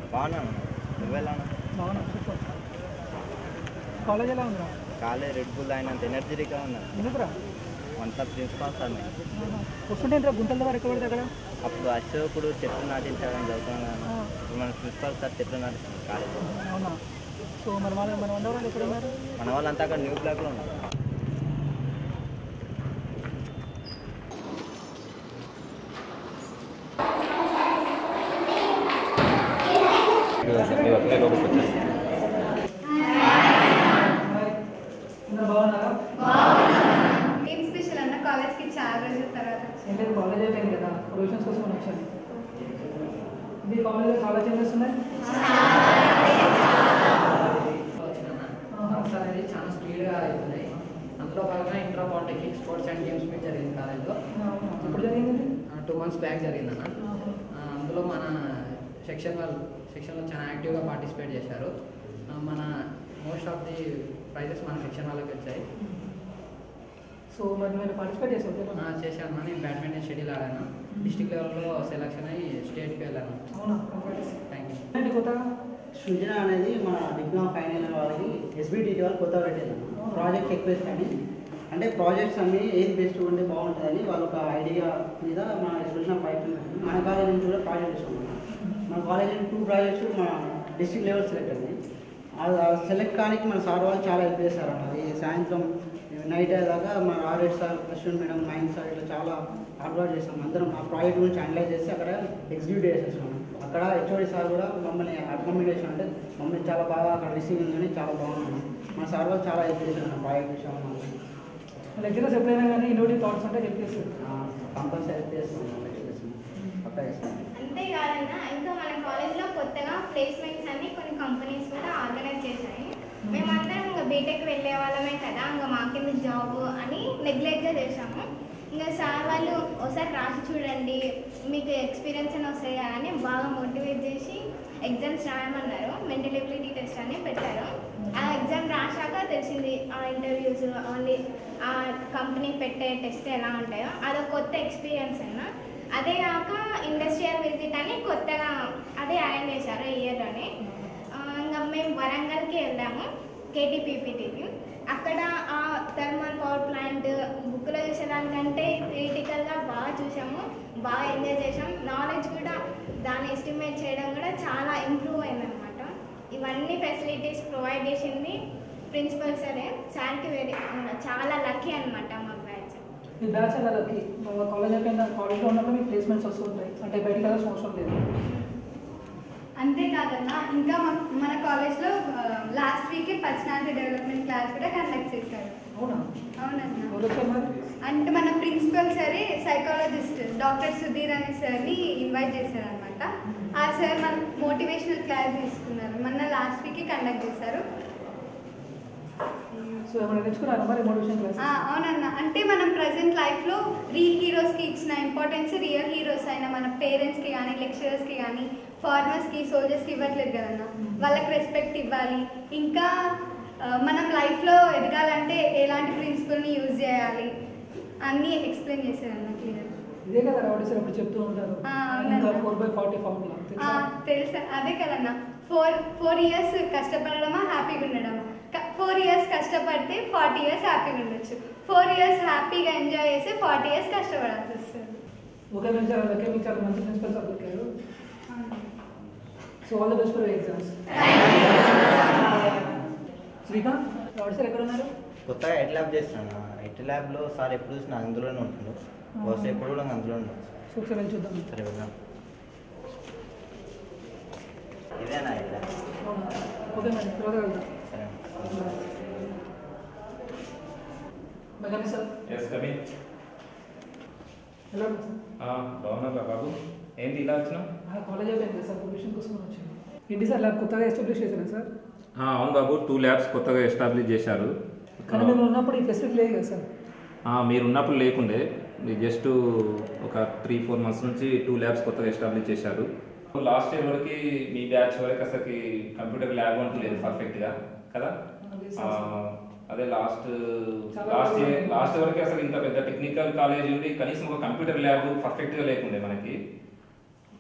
బాగున్నాను నువ్వెలా బాగున్నా సూపర్ కాలేజ్ ఎలా ఉందిరా కాలే రెడ్ బుల్ అయినంత ఎనర్జెటిక్గా ఉన్నాను ఎందుకురా అంతా ప్రిన్సిపాల్ సార్ నేను వస్తుంటే గుంటల ద్వారా ఎక్కడ పడితే అక్కడ అప్పుడు అశోకుడు చెట్లు నాటించాలని చదువుతున్నాను ఆ, ఇప్పుడు మన ప్రిన్సిపాల్ సార్ చెట్లు నాటిస్తుంది కాలేజ్ అవునా సో మరి మన మన వంద వాళ్ళు ఎక్కడ ఉన్నారు మన వాళ్ళంతా అక్కడ న్యూ బ్లాక్లో ఉన్నారు అందరు బాగున్నారా ఏం స్పెషల్ అన్న కాలేజ్కి చాలా రోజుల తర్వాత వచ్చి. ఏంటంటే కాలేజ్ అయిపోయింది కదా ప్రొవిజన్స్ కోసం అని వచ్చాను మీ కాలేజ్లో చాలా చేంజెస్ ఉన్నాయి మార్క్స్ అనేది చాలా స్పీడ్గా అవుతున్నాయి అందులో భాగంగా intra polytechnic sports and games meet జరిగింది కాలేజ్లో అవునా. ఎప్పుడు జరిగింది టూ మంత్స్ బ్యాక్ జరిగిందన్న ఆ, అందులో మన సెక్షన్ వాళ్ళు సెక్షన్లో చాలా యాక్టివ్గా పార్టిసిపేట్ చేశారు ఆ, మన మోస్ట్ ఆఫ్ ది ప్రైజెస్ మన సెక్షన్ వాళ్ళకి వచ్చాయి సో మరి నేను పార్టిసిపేట్ చేసాను ఆ, చేశాను నేను బ్యాడ్మింటన్ షెడ్యూల్ ఆడాను డిస్టిక్ లెవెల్లో సెలెక్షన్ అయ్యి స్టేట్కి వెళ్ళాను అవునా థ్యాంక్ యూ ఏంటి కొత్తగా సృజన అనేది మన డిప్లొమా ఫైనల్ ఇయర్ వాళ్ళకి ఎస్బిటి వాళ్ళు కొత్తగా పెట్టింది ప్రాజెక్ట్ ఎక్కువ అని అంటే ప్రాజెక్ట్స్ అన్ని ఏది బెస్ట్ ఉంటే బాగుంటుందని వాళ్ళు ఒక ఐడియా మీద మన సృజన ప్రయత్నం పెట్టింది మన కాలేజ్ నుంచి కూడా ప్రాజెక్ట్ ఇస్తాం మన కాలేజ్ నుంచి టూ ప్రాజెక్ట్స్ మన డిస్ట్రిక్ట్ లెవెల్ సెలెక్ట్ అయింది సెలెక్ట్ కానికి మన సార్ వాళ్ళు చాలా హెల్ప్ చేశారు అన్నది సాయంత్రం నైట్ అయ్యేదాకా మన ఆర్ఎడ్ సార్ అశ్విన్ మేడం మైండ్ సార్ ఇట్లా చాలా హార్డ్ వర్క్ చేస్తాం అందరం ఆ ప్రాజెక్ట్ గురించి అనలైజ్ చేసి అక్కడ ఎగ్జిక్యూట్ చేసేసాం అక్కడ హెచ్ఓడి సార్ కూడా మమ్మల్ని అకామిడేషన్ అంటే మమ్మల్ని చాలా బాగా అక్కడ రిసీవింగ్ అని చాలా బాగున్నాను మన సార్ వాళ్ళు చాలా హెల్ప్ చేశారు ప్రాజెక్ట్ విషయంలో లెక్చరర్స్ ఎప్పుడైనా కానీ ఇన్నోటి థాట్స్ ఉంటే చెప్పేస్తారు కంపల్సరీ హెల్ప్ చేస్తాం పక్కా చేస్తాం అంతేకాదన్న ఇంకా మన కాలేజ్లో కొత్తగా ప్లేస్మెంట్స్ అన్ని కొన్ని కంపెనీస్ కూడా ఆర్గనైజ్ చేశాయి మేమందరం ఇంకా బీటెక్ వెళ్ళే వాళ్ళమే కదా ఇంకా మాకెందుకు జాబ్ అని నెగ్లెక్ట్గా చేసాము ఇంకా సార్ వాళ్ళు ఒకసారి రాసి చూడండి మీకు ఎక్స్పీరియన్స్ అని వస్తాయి కదా అని బాగా మోటివేట్ చేసి ఎగ్జామ్స్ రాయమన్నారు మెంటల్ ఎబిలిటీ టెస్ట్ అని పెట్టారు ఆ ఎగ్జామ్ రాశాక తెలిసింది ఆ ఇంటర్వ్యూస్ ఓన్లీ ఆ కంపెనీ పెట్టే టెస్ట్ ఎలా ఉంటాయో అదొక కొత్త ఎక్స్పీరియన్స్ అన్న అదే కాక ఇండస్ట్రియల్ విజిట్ అని కొత్తగా అదే అరేంజ్ చేశారు ఈ ఇయర్లోనే ఇంకా మేము వరంగల్కి వెళ్ళాము కేటీపీపీటీకి అక్కడ ఆ థర్మల్ పవర్ ప్లాంట్ బుక్లో చూసేదానికంటే క్రిటికల్గా బాగా చూసాము బాగా ఎంజాయ్ చేసాం నాలెడ్జ్ కూడా దాన్ని ఎస్టిమేట్ చేయడం కూడా చాలా ఇంప్రూవ్ అయిందనమాట ఇవన్నీ ఫెసిలిటీస్ ప్రొవైడ్ చేసింది ప్రిన్సిపల్ సరే సార్కి వెరీ చాలా లక్కీ అనమాట మా బ్యాచ్ మీ బ్యాచ్ అలా లక్కీ కాలేజ్ అయిపోయిన కాలేజ్లో ఉన్నప్పుడు మీకు ప్లేస్మెంట్స్ వస్తుంటాయి అంటే బయటకు వెళ్ళాల్సిన అవసరం లేదు అంతేకాదన్నా ఇంకా మన- మన కాలేజ్లో last week personality development class కూడా కండక్ట్ చేశారు అవునా అవునన్నా ఎవరు వచ్చారు మరి అంటే మన ప్రిన్సిపల్ సరే సైకాలజిస్ట్ డాక్టర్ సుధీర్ అనే సార్ని ఇన్వైట్ చేశారనమాట ఆ సార్ మన మోటివేషనల్ క్లాస్ తీసుకున్నారు మొన్న లాస్ట్ వీక్ కండక్ట్ చేశారు సో ఏమైనా నేర్చుకున్నారా మరి మోటివేషన్ క్లాస్ ఆ, అవునన్న అంటే మనం ప్రజెంట్ లైఫ్లో రియల్ హీరోస్కి ఇచ్చిన ఇంపార్టెన్స్ రియల్ హీరోస్ అయిన మన పేరెంట్స్కి కానీ లెక్చరర్స్కి కానీ ఫార్మర్స్కి సోల్జర్స్కి ఇవ్వట్లేదు కదన్న వాళ్ళకి రెస్పెక్ట్ ఇవ్వాలి ఇంకా ఆ, మనం లైఫ్లో ఎదగాలంటే ఎలాంటి ప్రిన్సిపల్ని యూజ్ చేయాలి అన్నీ ఎక్స్ప్లెయిన్ చేశారన్న క్లియర్ ఇదే కదా రౌడీ సార్ అప్పుడు చెప్తూ ఉంటారు ఆ, అవునన్నా. ఇంకా ఫోర్ బై ఫార్టీ ఫార్ములా తెలుసా తెలుసా అదే కదన్న ఫోర్ ఫోర్ ఇయర్స్ కష్టపడడమా హ్యాపీగా ఉండడమా ఫోర్ ఇయర్స్ కష్టపడితే ఫార్టీ ఇయర్స్ హ్యాపీగా ఉండొచ్చు ఫోర్ ఇయర్స్ హ్యాపీగా ఎంజాయ్ చేస్తే ఫార్టీ ఇయర్స్ కష్టపడాల్సి వస్తుంది ఓకే మీకు చాలా ఓకే మీకు చాలా మంచి ప్రిన్సిపల్స్ దొరికారు so all the best for exams Srikanth rowdy sir ఎక్కడ ఉన్నారు కొత్తగా ఎట్ ల్యాబ్ చేస్తున్నాను ఎట్ ల్యాబ్లో సార్ ఎప్పుడు చూసినా అందులోనే ఉంటుండు బహుశా ఎప్పుడు కూడా అందులోనే ఉండొచ్చు సో ఒకసారి వెళ్ళి చూద్దాం సరే వెళ్దాం ఇదేనా ఎట్ ల్యాబ్ అవునా ఓకే మరి తర్వాత వెళ్దాం సరే మెకానిక్ సార్ ఎస్ కమిన్ ఎలా ఉన్నారు సార్ బాగున్నారా బాబు ఏంటి ఇలా వచ్చినావు ఆ కాలేజ్ అయిపోయింది సార్ పర్మిషన్ కోసం వచ్చాను ఏంటి సార్ ల్యాబ్ కొత్తగా ఎస్టాబ్లిష్ చేశారా సార్ ఆ, అవును బాబు టూ ల్యాబ్స్ కొత్తగా ఎస్టాబ్లిష్ చేశారు కానీ మేము ఉన్నప్పుడు ఈ ఫెసిలిటీ లేదు కదా సార్ ఆ, మీరు ఉన్నప్పుడు లేకుండే జస్ట్ ఒక త్రీ ఫోర్ మంత్స్ నుంచి టూ ల్యాబ్స్ కొత్తగా ఎస్టాబ్లిష్ చేశారు లాస్ట్ ఇయర్ వరకు మీ బ్యాచ్ వరకు అసలు కంప్యూటర్ ల్యాబ్ అంటూ లేదు పర్ఫెక్ట్గా కదా అదే ఆ, సార్. అదే లాస్ట్ చాలా లాస్ట్ ఇయర్ బాగుంది. లాస్ట్ వరకు అసలు ఇంత పెద్ద టెక్నికల్ కాలేజ్ ఉండి కనీసం ఒక కంప్యూటర్ ల్యాబ్ పర్ఫెక్ట్గా లేకుండే మనకి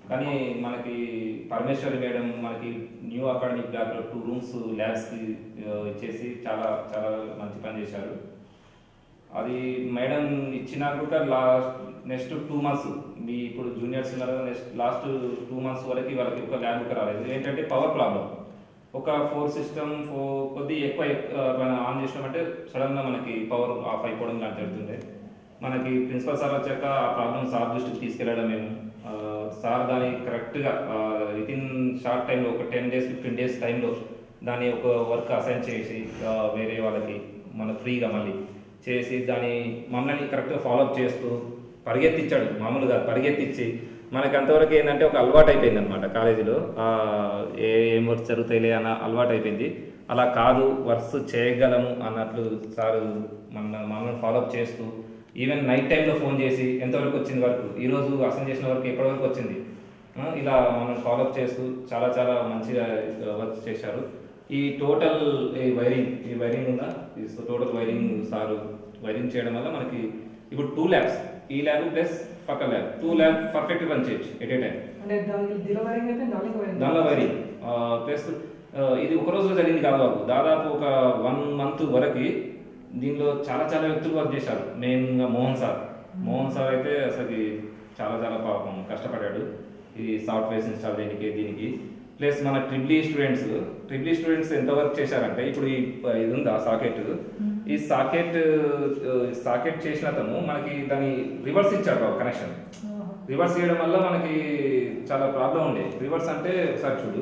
కానీ మనకి పరమేశ్వరి మేడం మనకి న్యూ అకాడమిక్ బ్లాక్లో టూ రూమ్స్ ల్యాబ్స్కి ఇచ్చేసి చాలా చాలా మంచి పని చేశారు అది మేడం ఇచ్చినా కూడా లాస్ట్ నెక్స్ట్ టూ మంత్స్ మీ ఇప్పుడు జూనియర్స్ ఉన్నారు నెక్స్ట్ లాస్ట్ టూ మంత్స్ వరకు వాళ్ళకి ఒక ల్యాబ్ కూడా రాలేదు ఏంటంటే పవర్ ప్రాబ్లం ఒక ఫోర్ సిస్టమ్ ఫోర్ కొద్ది ఎక్కువ ఎక్కువ మనం ఆన్ చేసినామంటే సడన్గా మనకి పవర్ ఆఫ్ అయిపోవడం లాంటి జరుగుతుంది మనకి ప్రిన్సిపల్ సార్ వచ్చాక ఆ ప్రాబ్లం సార్ దృష్టికి తీసుకెళ్ళడం మేము ఆ, సార్ దాన్ని కరెక్ట్గా విత్ ఇన్ షార్ట్ టైంలో ఒక టెన్ డేస్ ఫిఫ్టీన్ డేస్ టైంలో దాన్ని ఒక వర్క్ అసైన్ చేసి ఆ, వేరే వాళ్ళకి మన ఫ్రీగా మళ్ళీ చేసి దాన్ని మమ్మల్ని కరెక్ట్గా ఫాలోఅప్ చేస్తూ పరిగెత్తిచ్చాడు మామూలుగా పరిగెత్తిచ్చి మనకి అంతవరకు ఏంటంటే ఒక అలవాటు అయిపోయింది అనమాట కాలేజీలో ఆ, ఏ ఏం వర్క్స్ జరుగుతాయిలే అన్న అలవాటు అయిపోయింది అలా కాదు వర్క్స్ చేయగలము అన్నట్లు సార్ మన మమ్మల్ని ఫాలోఅప్ చేస్తూ ఈవెన్ నైట్ టైంలో ఫోన్ చేసి ఎంతవరకు వచ్చింది వర్క్ ఈరోజు అసైన్ చేసిన వర్క్ ఎప్పటి వరకు వచ్చింది ఆ, ఇలా మమ్మల్ని ఫాలోఅప్ చేస్తూ చాలా చాలా మంచిగా వర్క్ చేశారు ఈ టోటల్ ఈ వైరింగ్ ఈ వైరింగ్ ఉందా ఈ టోటల్ వైరింగ్ సారు వైరింగ్ చేయడం వల్ల మనకి ఇప్పుడు టూ ల్యాబ్స్ ఈ ల్యాబ్ ప్లస్ పక్క lab two lab perfect run చేయొచ్చు ఎట్ ఏ టైం అంటే దానికి దీనిలో వైరింగ్ అయితే దానికి వైరింగ్ దానిలో వైరింగ్ ప్లస్ ఇది ఒక రోజులో జరిగింది కాదు బాబు దాదాపు ఒక వన్ మంత్ వరకు దీనిలో చాలా చాలా వ్యక్తులు వర్క్ చేశారు మెయిన్గా మోహన్ సార్ మోహన్ సార్ అయితే అసలు చాలా చాలా పాపం కష్టపడ్డాడు ఈ సాఫ్ట్వేర్స్ ఇన్స్టాల్ చేయడానికి దీనికి ప్లస్ మన ట్రిపుల్ స్టూడెంట్స్ ట్రిపుల్ స్టూడెంట్స్ ఎంత వర్క్ చేశారంటే ఇప్పుడు ఈ ఇది ఉందా సాకెట్ ఈ సాకెట్ సాకెట్ చేసిన అతను మనకి దాన్ని రివర్స్ ఇచ్చాడు బాబు కనెక్షన్ రివర్స్ చేయడం వల్ల మనకి చాలా ప్రాబ్లం ఉండే రివర్స్ అంటే ఒకసారి చూడు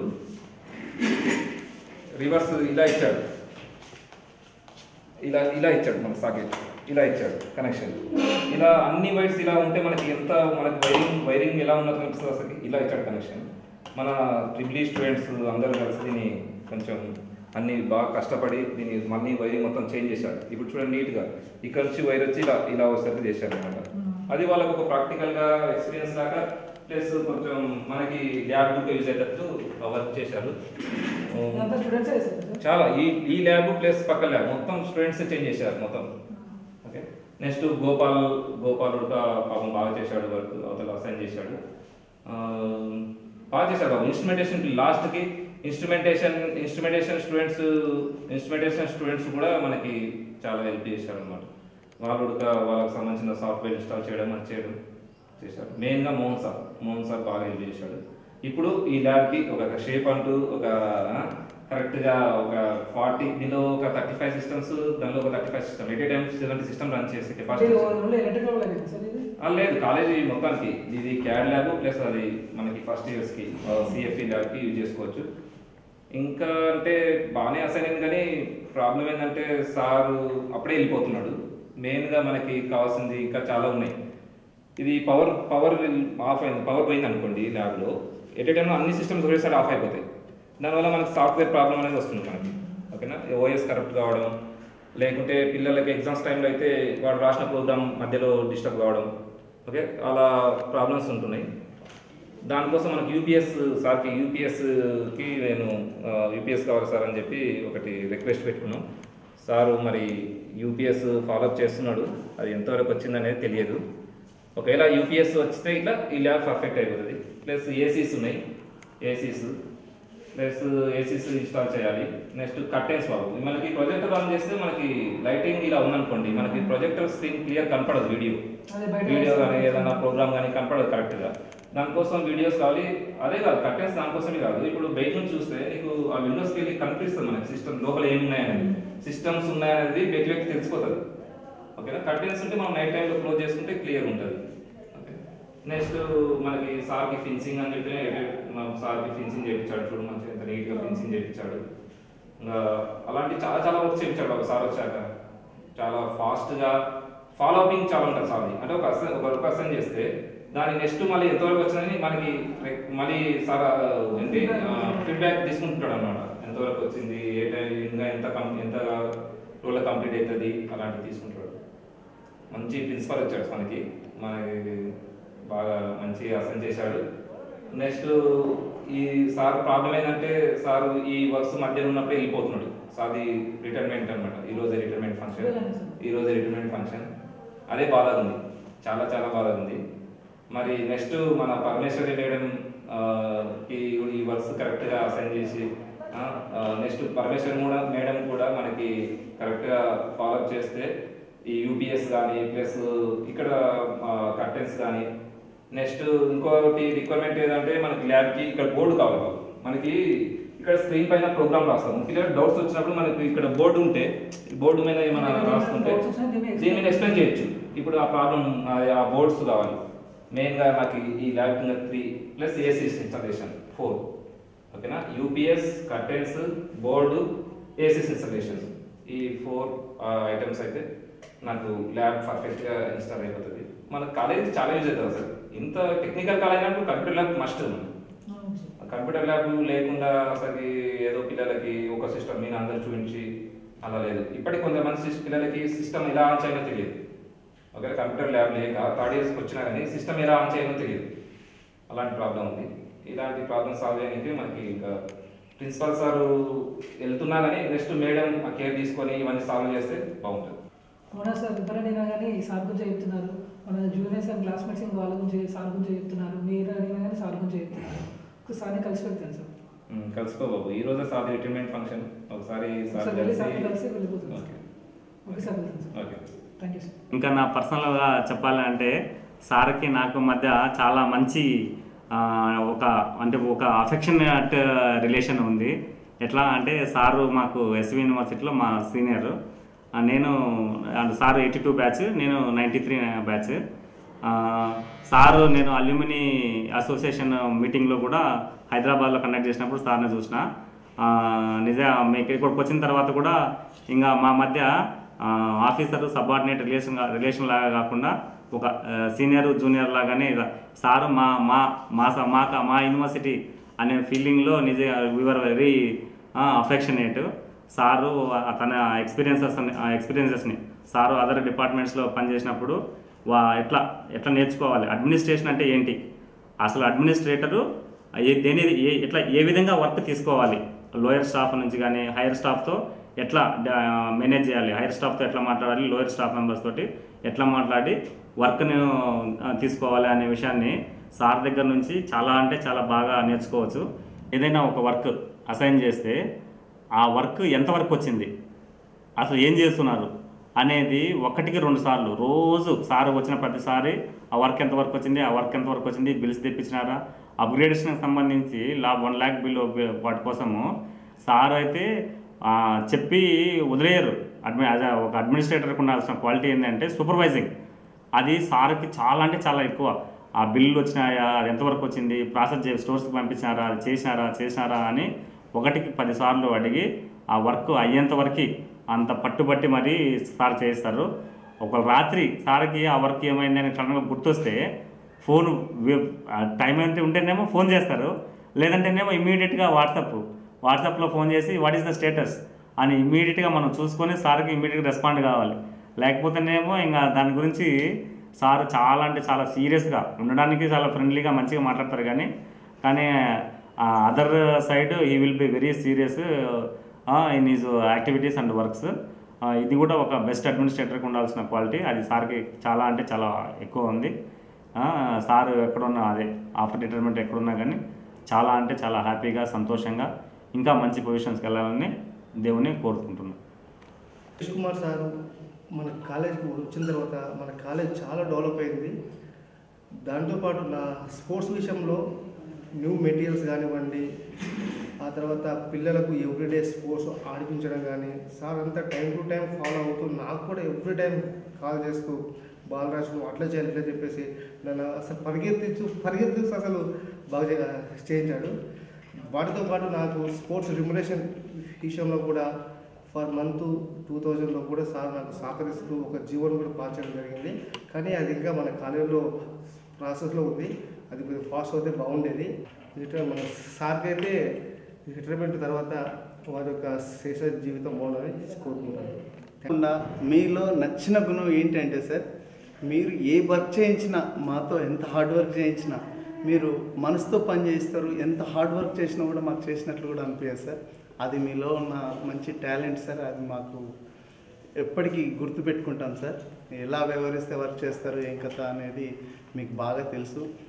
రివర్స్ ఇలా ఇచ్చాడు ఇలా ఇలా ఇచ్చాడు మన సాకెట్ ఇలా ఇచ్చాడు కనెక్షన్ ఇలా అన్ని వైర్స్ ఇలా ఉంటే మనకి ఎంత మనకి వైరింగ్ వైరింగ్ ఎలా ఉన్నది కనిపిస్తుంది అసలు ఇలా ఇచ్చాడు కనెక్షన్ మన ట్రిపుల్ స్టూడెంట్స్ అందరూ కలిసి దీన్ని కొంచెం అన్ని బాగా కష్టపడి దీన్ని మళ్ళీ వైరింగ్ మొత్తం చేంజ్ చేశారు ఇప్పుడు చూడండి నీట్గా ఇక్కడ నుంచి వైర్ వచ్చి ఇలా ఇలా వచ్చేది చేశారు అనమాట అది వాళ్ళకు ఒక ప్రాక్టికల్గా ఎక్స్పీరియన్స్ లాగా ప్లస్ కొంచెం మనకి ల్యాబ్ బుక్ యూజ్ అయ్యేటట్టు వర్క్ చేశారు అంతా స్టూడెంట్స్ వేసారు సార్ చాలా ఈ ఈ ల్యాబ్ ప్లస్ పక్క ల్యాబ్ మొత్తం స్టూడెంట్స్ చేంజ్ చేశారు మొత్తం ఓకే నెక్స్ట్ గోపాల్ గోపాల్ కూడా పాపం బాగా చేశాడు వర్క్ అవతల అసైన్ చేశాడు ఆ, బాగా చేశాడు బాబు ఇన్స్ట్రుమెంటేషన్ లాస్ట్కి instrumentation instrumentation students instrumentation students కూడా మనకి చాలా హెల్ప్ చేశారు అనమాట వాళ్ళు కూడా వాళ్ళకి సంబంధించిన సాఫ్ట్వేర్ ఇన్స్టాల్ చేయడం అది చేయడం చేశారు మెయిన్గా మోహన్ సార్ మోహన్ సార్ బాగా హెల్ప్ చేశాడు ఇప్పుడు ఈ ల్యాబ్కి ఒక షేప్ అంటూ ఒక కరెక్ట్గా ఒక ఫార్టీ దీనిలో ఒక థర్టీ ఫైవ్ సిస్టమ్స్ దానిలో ఒక thirty five system at a time seventy system run చేసే అంటే కెపాసిటీ ఇది ఓన్లీ ఎలక్ట్రికల్ లేదు సార్ ఇది ఆ, లేదు కాలేజీ మొత్తానికి ఇది క్యాడ్ ల్యాబ్ ప్లస్ అది మనకి ఫస్ట్ ఇయర్స్కి సిఎఫ్ఈ ల్యాబ్కి యూజ్ చేసుకోవచ్చు ఇంకా అంటే బాగానే అసైన్ అయింది కానీ ప్రాబ్లం ఏంటంటే సారు అప్పుడే వెళ్ళిపోతున్నాడు మెయిన్గా మనకి కావాల్సింది ఇంకా చాలా ఉన్నాయి ఇది పవర్ పవర్ ఆఫ్ అయింది పవర్ పోయింది అనుకోండి ల్యాబ్లో ఎట్ ఏ టైంలో అన్ని సిస్టమ్స్ ఒకేసారి ఆఫ్ అయిపోతాయి దానివల్ల మనకి సాఫ్ట్వేర్ ప్రాబ్లం అనేది వస్తుంది మనకి ఓకేనా ఓఎస్ కరెక్ట్ కావడం లేకుంటే పిల్లలకి ఎగ్జామ్స్ టైంలో అయితే వాడు రాసిన ప్రోగ్రామ్ మధ్యలో డిస్టర్బ్ కావడం ఓకే అలా ప్రాబ్లమ్స్ ఉంటున్నాయి దానికోసం మనకి యూపీఎస్ సార్కి యూపీఎస్కి నేను యూపీఎస్ కావాలి సార్ అని చెప్పి ఒకటి రిక్వెస్ట్ పెట్టుకున్నాం సారు మరి యూపీఎస్ ఫాలోఅప్ చేస్తున్నాడు అది ఎంతవరకు వచ్చిందనేది తెలియదు ఒకవేళ యూపీఎస్ వస్తే ఇట్లా ఈ ల్యాబ్ పర్ఫెక్ట్ అయిపోతుంది ప్లస్ ఏసీస్ ఉన్నాయి ఏసీస్ ప్లస్ ఏసీస్ ఇన్స్టాల్ చేయాలి నెక్స్ట్ కర్టెన్స్ బాబు మనకి ప్రొజెక్టర్ ఆన్ చేస్తే మనకి లైటింగ్ ఇలా ఉందనుకోండి మనకి ప్రొజెక్టర్ స్క్రీన్ క్లియర్ కనపడదు వీడియో అదే బయట వీడియో కానీ ఏదైనా ప్రోగ్రామ్ కానీ కనపడదు కరెక్ట్గా దానికోసం వీడియోస్ కావాలి అదే కాదు కర్టెన్స్ దానికోసమే కాదు ఇప్పుడు బయట నుంచి చూస్తే నీకు ఆ విండోస్కి వెళ్ళి కనిపిస్తుంది మనకి సిస్టమ్ లోపల ఏమున్నాయనేది సిస్టమ్స్ ఉన్నాయనేది బయట వ్యక్తి తెలిసిపోతుంది ఓకేనా కర్టెన్స్ ఉంటే మనం నైట్ టైంలో క్లోజ్ చేసుకుంటే క్లియర్ ఉంటుంది ఓకే నెక్స్ట్ మనకి సార్కి ఫిన్సింగ్ అని చెప్పి మన సార్కి ఫిన్సింగ్ చేయించాడు చూడు మంచిగా ఎంత నీట్గా ఫిన్సింగ్ చేయించాడు ఇంకా అలాంటి చాలా చాలా వర్క్ చేయించాడు ఒక సార్ వచ్చాక చాలా ఫాస్ట్గా ఫాలో అపింగ్ చాలా ఉంటుంది సార్ది అంటే ఒక అసెన్ ఒక వర్క్ అసెన్ చేస్తే దాని నెక్స్ట్ మళ్ళీ ఎంతవరకు వచ్చిందని మనకి like మళ్ళీ సార్ ఆ, ఏంటి ఫీడ్బ్యాక్ తీసుకుంటాడు అనమాట ఎంతవరకు వచ్చింది ఏ టైం ఇంకా ఎంత కం ఎంత రోజులో కంప్లీట్ అవుతుంది అలాంటివి తీసుకుంటాడు మంచి ప్రిన్సిపల్ వచ్చాడు మనకి మనకి బాగా మంచి అసెన్ చేశాడు నెక్స్ట్ ఈ సార్ ప్రాబ్లం ఏంటంటే సార్ ఈ వర్క్స్ మధ్య ఉన్నప్పుడే వెళ్ళిపోతున్నాడు సార్ది రిటైర్మెంట్ అనమాట ఈ రోజే రిటైర్మెంట్ ఫంక్షన్ ఈ రోజే రిటైర్మెంట్ ఫంక్షన్ అదే బాధ ఉంది చాలా చాలా బాధ ఉంది మరి నెక్స్ట్ మన పరమేశ్వరి మేడం ఆ, ఈ ఈ వర్క్స్ కరెక్ట్గా అసైన్ చేసి నెక్స్ట్ పరమేశ్వర్ కూడా మేడం కూడా మనకి కరెక్ట్గా ఫాలోఅప్ చేస్తే ఈ యూపీఎస్ కానీ ప్లస్ ఇక్కడ కర్టెన్స్ కానీ నెక్స్ట్ ఇంకోటి రిక్వైర్మెంట్ ఏంటంటే మనకి ల్యాబ్కి ఇక్కడ బోర్డు కావాలి బాబు. మనకి ఇక్కడ స్క్రీన్ పైన ప్రోగ్రామ్ రాస్తాం ముఖ్యంగా డౌట్స్ వచ్చినప్పుడు మనకి ఇక్కడ బోర్డు ఉంటే బోర్డు మీద ఏమైనా రాస్తుంటే Doubts వచ్చినా దీన్ని explain దీన్ని ఎక్స్ప్లెయిన్ చేయొచ్చు ఇప్పుడు ఆ ప్రాబ్లం ఆ బోర్డ్స్ కావాలి మెయిన్గా నాకు ఈ- ఈ ల్యాబ్ కింద three plus AC installation four ఓకేనా UPS curtains board ACs installation ఈ ఫోర్ ఐటమ్స్ అయితే నాకు ల్యాబ్ పర్ఫెక్ట్గా ఇన్స్టాల్ అయిపోతుంది మన కాలేజ్ చాలా యూజ్ అవుతుంది సార్ ఇంత టెక్నికల్ కాలేజ్ అంటే కంప్యూటర్ ల్యాబ్ మస్ట్ అవును సార్. కంప్యూటర్ ల్యాబ్ లేకుండా అసలు ఏదో పిల్లలకి ఒక సిస్టమ్ మీద అందరు చూపించి అలా లేదు ఇప్పటికి కొంతమంది సిస్- పిల్లలకి సిస్టమ్ ఎలా ఆన్ చేయాలో తెలియదు ఒకవేళ కంప్యూటర్ ల్యాబ్ లేక థర్డ్ ఇయర్స్కి వచ్చినా కానీ సిస్టమ్ ఎలా ఆన్ చేయాలో తెలియదు అలాంటి ప్రాబ్లం ఉంది ఇలాంటి ప్రాబ్లమ్ సాల్వ్ చేయడానికి మనకి ఇంకా ప్రిన్సిపల్ సార్ వెళ్తున్నా కానీ నెక్స్ట్ మేడం ఆ కేర్ తీసుకొని ఇవన్నీ సాల్వ్ చేస్తే బాగుంటుంది అవునా సార్ ఎవరైనా కానీ సార్ గురించి చెప్తున్నారు మన జూనియర్స్ అండ్ క్లాస్మేట్స్ ఇంకా వాళ్ళ గురించి సార్ గురించి చెప్తున్నారు మీరు అడిగినా కానీ సార్ గురించి చెప్తున్నారు ఒకసారి కలిసి పెడతాను సార్ ఉమ్, కలుసుకో బాబు ఈ రోజే సార్ రిటైర్మెంట్ ఫంక్షన్ ఒకసారి సార్ ఒకసారి వెళ్ళి సార్ కలిసి కలిసి వెళ్ళిపోతుంది ఓకే ఓకే సార్ వెళ్తాను sir okay thank you sir ఇంకా నా పర్సనల్గా చెప్పాలంటే సార్కి నాకు మధ్య చాలా మంచి ఆ, ఒక అంటే ఒక అఫెక్షనేట్ రిలేషన్ ఉంది ఎట్లా అంటే సారు మాకు ఎస్వి యూనివర్సిటీలో మా సీనియర్ నేను and sir eighty two batch నేను నైంటీ త్రీ బ్యాచ్ సారు నేను అల్యూమిని అసోసియేషన్ మీటింగ్లో కూడా హైదరాబాద్లో కండక్ట్ చేసినప్పుడు సార్ని చూసిన ఆ, నిజ మీకు ఇక్కడికి వచ్చిన తర్వాత కూడా ఇంకా మా మధ్య ఆ, ఆఫీసర్ సబార్డినేట్ రిలేషన్ రిలేషన్ లాగా కాకుండా ఒక సీనియర్ జూనియర్ లాగానే ఇక సారు మా మా మా స- మా మా యూనివర్సిటీ అనే ఫీలింగ్లో నిజ వీఆర్ వెరీ అఫెక్షనేట్ సారు ఆ తన ఎక్స్పీరియన్సెస్ ఎక్స్పీరియన్సెస్ని సారు అదర్ డిపార్ట్మెంట్స్లో పనిచేసినప్పుడు వా ఎట్లా ఎట్లా నేర్చుకోవాలి అడ్మినిస్ట్రేషన్ అంటే ఏంటి అసలు అడ్మినిస్ట్రేటరు ఏ దేని ఏ ఎట్లా ఏ విధంగా వర్క్ తీసుకోవాలి లోయర్ స్టాఫ్ నుంచి కానీ హైయర్ స్టాఫ్తో ఎట్లా మేనేజ్ చేయాలి హైయర్ స్టాఫ్తో ఎట్లా మాట్లాడాలి లోయర్ స్టాఫ్ మెంబర్స్ తోటి ఎట్లా మాట్లాడి వర్క్ను తీసుకోవాలి అనే విషయాన్ని సార్ దగ్గర నుంచి చాలా అంటే చాలా బాగా నేర్చుకోవచ్చు ఏదైనా ఒక వర్క్ అసైన్ చేస్తే ఆ వర్క్ ఎంతవరకు వచ్చింది అసలు ఏం చేస్తున్నారు అనేది ఒకటికి రెండు సార్లు రోజు సార్ వచ్చిన ప్రతిసారి ఆ వర్క్ ఎంతవరకు వచ్చింది ఆ వర్క్ ఎంతవరకు వచ్చింది బిల్స్ తెప్పించినారా అప్గ్రేడేషన్కి సంబంధించి లా వన్ ల్యాక్ బిల్ వాటి కోసము సార్ అయితే ఆ, చెప్పి వదిలేయరు అడ్మి యాజ్ a ఒక అడ్మినిస్ట్రేటర్కి ఉండాల్సిన క్వాలిటీ ఏంటంటే సూపర్వైజింగ్ అది సార్కి చాలా అంటే చాలా ఎక్కువ ఆ బిల్లు వచ్చినాయా అది ఎంతవరకు వచ్చింది ప్రాసెస్ చే స్టోర్స్కి పంపించినారా అది చేసినారా చేసినారా అని ఒకటికి పదిసార్లు అడిగి ఆ వర్క్ అయ్యేంత వరకు అంత పట్టుబట్టి మరీ సార్ చేస్తారు ఒక రాత్రి సార్కి ఆ వర్క్ ఏమైందని సడన్గా గుర్తొస్తే ఫోన్ టైం ఎంత ఉంటేనేమో ఫోన్ చేస్తారు లేదంటేనేమో ఇమీడియట్గా వాట్సాప్ వాట్సాప్లో ఫోన్ చేసి వాట్ ఈస్ ద స్టేటస్ అని ఇమీడియట్గా మనం చూసుకొని సార్కి ఇమీడియట్గా రెస్పాండ్ కావాలి లేకపోతేనేమో ఇంకా దాని గురించి సార్ చాలా అంటే చాలా సీరియస్గా ఉండడానికి చాలా ఫ్రెండ్లీగా మంచిగా మాట్లాడతారు కానీ కానీ other side he will be very serious in his activities and works ఇది కూడా ఒక బెస్ట్ అడ్మినిస్ట్రేటర్కి ఉండాల్సిన క్వాలిటీ అది సార్కి చాలా అంటే చాలా ఎక్కువ ఉంది ఆ, సార్ ఎక్కడున్నా అదే ఆఫ్టర్ రిటైర్మెంట్ ఎక్కడున్నా కానీ చాలా అంటే చాలా హ్యాపీగా సంతోషంగా ఇంకా మంచి పొజిషన్స్కి వెళ్ళాలని దేవుని కోరుకుంటున్నాను సురేష్ కుమార్ సార్ మన కాలేజ్కి వచ్చిన తర్వాత మన కాలేజ్ చాలా డెవలప్ అయింది దాంతోపాటు నా స్పోర్ట్స్ విషయంలో న్యూ మెటీరియల్స్ కానివ్వండి ఆ తర్వాత పిల్లలకు ఎవ్రీడే స్పోర్ట్స్ ఆడిపించడం కానీ సార్ అంతా టైం టు టైం ఫాలో అవుతూ నాకు కూడా ఎవ్రీ టైం కాల్ చేస్తూ బాలరాజు నువ్వు అట్లా చేయాలి ఇట్లా చెప్పేసి నన్ను అసలు పరిగెత్తించు పరిగెత్తిస్తూ అసలు బాగా చే- చేయించాడు వాటితో పాటు నాకు స్పోర్ట్స్ రిమ్యునేషన్ విషయంలో కూడా ఫర్ మంత్ టూ థౌజండ్లో కూడా సార్ నాకు సహకరిస్తూ ఒక జీవోను కూడా పాస్ చేయడం జరిగింది కానీ అది ఇంకా మన కాలేజీలో ప్రాసెస్లో ఉంది అది కొంచెం ఫాస్ట్ అవుతే బాగుండేది రిటైర్ మన సార్కి అయితే రిటైర్మెంట్ తర్వాత వారి యొక్క శేష జీవితం బాగుండాలని కోరుకుంటాను కాకుండా మీలో నచ్చిన గుణం ఏంటంటే సార్ మీరు ఏ వర్క్ చేయించినా మాతో ఎంత హార్డ్ వర్క్ చేయించినా మీరు మనసుతో పని చేస్తారు ఎంత హార్డ్ వర్క్ చేసినా కూడా మాకు చేసినట్లు కూడా అనిపించదు సార్ అది మీలో ఉన్న మంచి టాలెంట్ సార్ అది మాకు ఎప్పటికీ గుర్తుపెట్టుకుంటాం సార్ ఎలా వ్యవహరిస్తే వర్క్ చేస్తారు ఏం కథ అనేది మీకు బాగా తెలుసు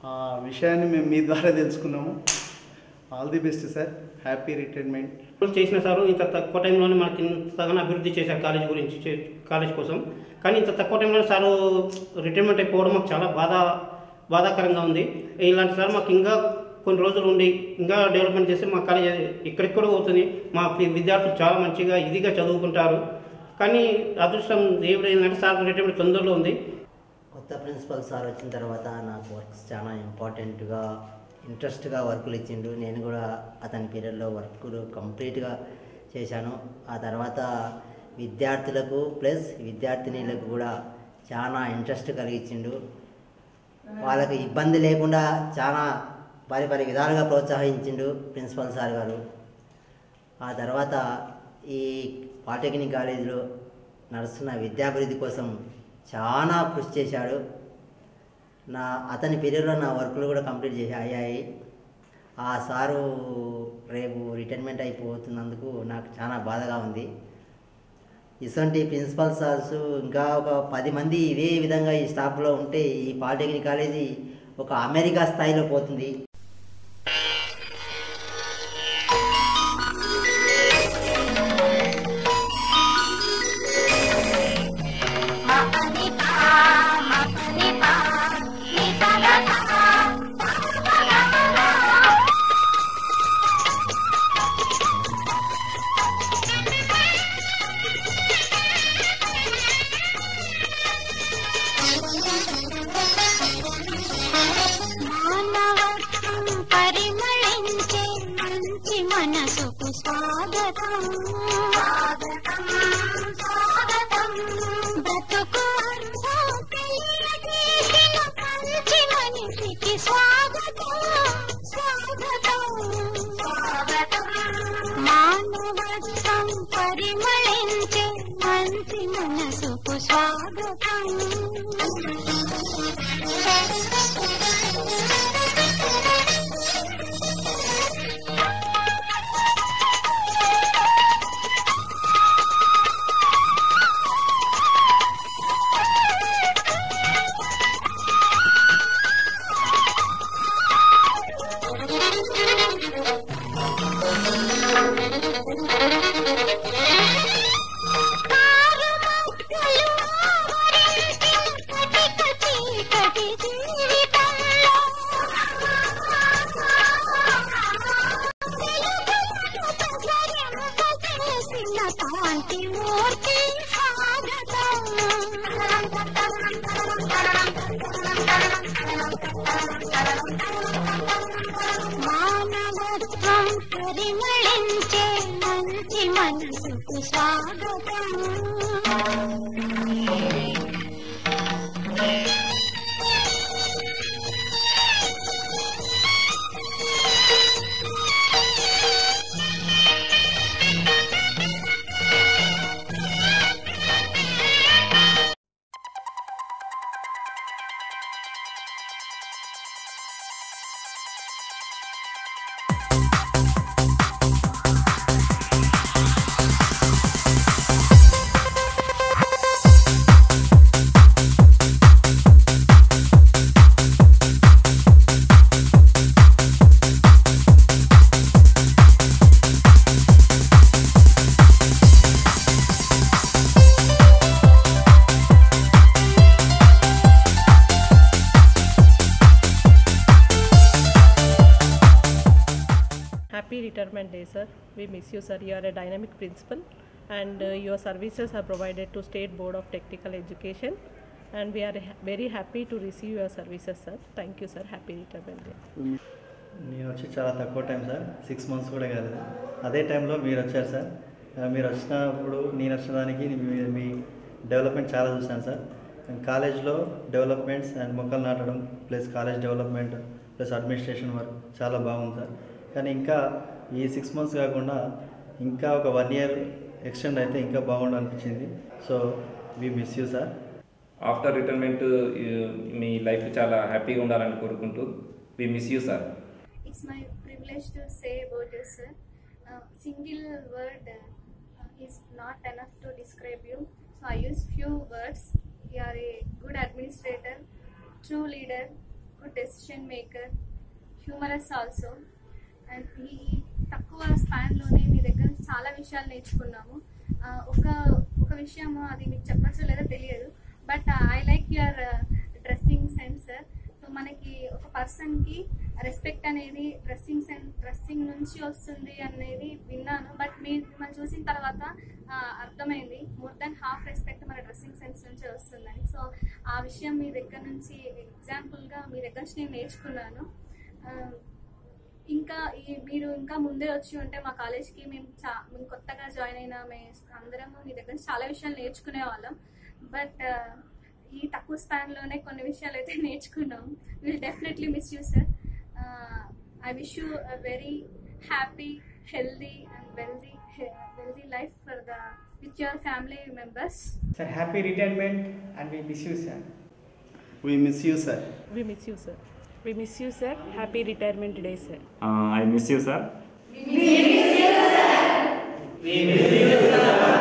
ఆ విషయాన్ని మేము మీ ద్వారా తెలుసుకున్నాము all the best sir happy retirement చేసిన సారు ఇంత తక్కువ టైంలోనే మనకి ఇంతగానో అభివృద్ధి చేశారు కాలేజ్ గురించి చే- కాలేజ్ కోసం కానీ ఇంత తక్కువ టైంలో సారు రిటైర్మెంట్ అయిపోవడం మాకు చాలా బాధ బాధాకరంగా ఉంది ఇలాంటి సార్ మాకు ఇంకా కొన్ని రోజులు ఉండి ఇంకా డెవలప్మెంట్ చేస్తే మా కాలేజ్ ఎక్కడెక్కడ పోతుంది మా పి- విద్యార్థులు చాలా మంచిగా ఇదిగా చదువుకుంటారు కానీ అదృష్టం దేవుడు ఏంటంటే సార్ రిటైర్మెంట్ తొందరలో ఉంది కొత్త ప్రిన్సిపల్ సార్ వచ్చిన తర్వాత నాకు వర్క్స్ చాలా ఇంపార్టెంట్గా ఇంట్రెస్ట్గా వర్కులు ఇచ్చిండు నేను కూడా అతని పీరియడ్లో వర్కులు కంప్లీట్గా చేశాను ఆ తర్వాత విద్యార్థులకు ప్లస్ విద్యార్థినీలకు కూడా చాలా ఇంట్రెస్ట్ కలిగించిండు వాళ్ళకి ఇబ్బంది లేకుండా చాలా పరి పరి విధాలుగా ప్రోత్సహించిండు ప్రిన్సిపల్ సార్ గారు ఆ తర్వాత ఈ పాలిటెక్నిక్ కాలేజీలో నడుస్తున్న విద్యాభివృద్ధి కోసం చాలా కృషి చేశాడు నా అతని పీరియడ్లో నా వర్కులు కూడా కంప్లీట్ చేసి అయ్యాయి ఆ సారు రేపు రిటైర్మెంట్ అయిపోతున్నందుకు నాకు చాలా బాధగా ఉంది ఇటువంటి ప్రిన్సిపల్ సార్స్ ఇంకా ఒక పది మంది ఇదే విధంగా ఈ స్టాఫ్లో ఉంటే ఈ పాలిటెక్నిక్ కాలేజీ ఒక అమెరికా స్థాయిలో పోతుంది మానవత్వం పరిమళించే మంచి మనసుకు స్వాగతం స్వాగతం స్వాగతం బ్రతుకు అర్థం తెలియజేసిన మంచి మనిషికి స్వాగతం స్వాగతం స్వాగతం మానవత్వం పరిమళించే మంచి మనసుకు స్వాగతం చీకటి జీవితంలో చేసిన కాంతి మూర్తి మానవత్వం పరిమళించే మంచి మనసుకు స్వాగతం Happy retirement day, sir. We miss you, sir. You are a dynamic principal, and uh, your services are provided to State Board of Technical Education. And we are ha- very happy to receive your services, sir. Thank you, sir. Happy retirement day. నేను వచ్చి చాలా తక్కువ time sir six months కూడా కాలేదు అదే టైంలో మీరు వచ్చారు సార్ ఆ, మీరు వచ్చినప్పుడు నేను వచ్చినదానికి మీ మీ డెవలప్మెంట్ చాలా చూశాను సార్ కాలేజ్లో డెవలప్మెంట్స్ అండ్ మొక్కలు నాటడం plus college development plus administration work చాలా బాగుంది సార్ కానీ ఇంకా ఈ సిక్స్ మంత్స్ కాకుండా ఇంకా ఒక వన్ ఇయర్ ఎక్స్టెండ్ అయితే ఇంకా బాగుండు అనిపించింది so we miss you sir after retirement మీ లైఫ్ చాలా హ్యాపీగా ఉండాలని కోరుకుంటూ we miss you sir It's my privilege to say about this, sir. Uh, single word uh, is not enough to describe you. So I use few words. You are a good administrator, true leader, good decision maker humorous also and ఈ తక్కువ స్పాన్లోనే మీ దగ్గర నుంచి చాలా విషయాలు నేర్చుకున్నాము ఆ, ఒక ఒక విషయం అది మీకు చెప్పచ్చో లేదో తెలియదు but I like your dressing sense so మనకి ఒక పర్సన్కి రెస్పెక్ట్ అనేది డ్రెస్సింగ్ సెన్ డ్రెస్సింగ్ నుంచి వస్తుంది అనేది విన్నాను బట్ మీరు మిమ్మల్ని చూసిన తర్వాత ఆ, అర్థమైంది మోర్ దెన్ హాఫ్ రెస్పెక్ట్ మన డ్రెస్సింగ్ సెన్స్ నుంచి వస్తుందని సో ఆ విషయం మీ దగ్గర నుంచి ఎగ్జాంపుల్గా మీ దగ్గర నుంచి నేను నేర్చుకున్నాను ఆ, ఇంకా ఈ మీరు ఇంకా ముందే వచ్చి ఉంటే మా కాలేజ్కి మేము చా మేము కొత్తగా జాయిన్ అయిన మేము అందరము మీ దగ్గర నుంచి చాలా విషయాలు నేర్చుకునే వాళ్ళం బట్ ఈ తక్కువ స్పాన్లోనే కొన్ని విషయాలు అయితే నేర్చుకున్నాం will definitely miss you sir I wish you a very happy healthy and wealthy wealthy life for the with your family members Sir, happy retirement and we miss you, sir. We miss you, sir. We miss you, sir. We miss you, sir. Happy retirement day, sir. I miss you sir We miss you, sir. We miss you, sir.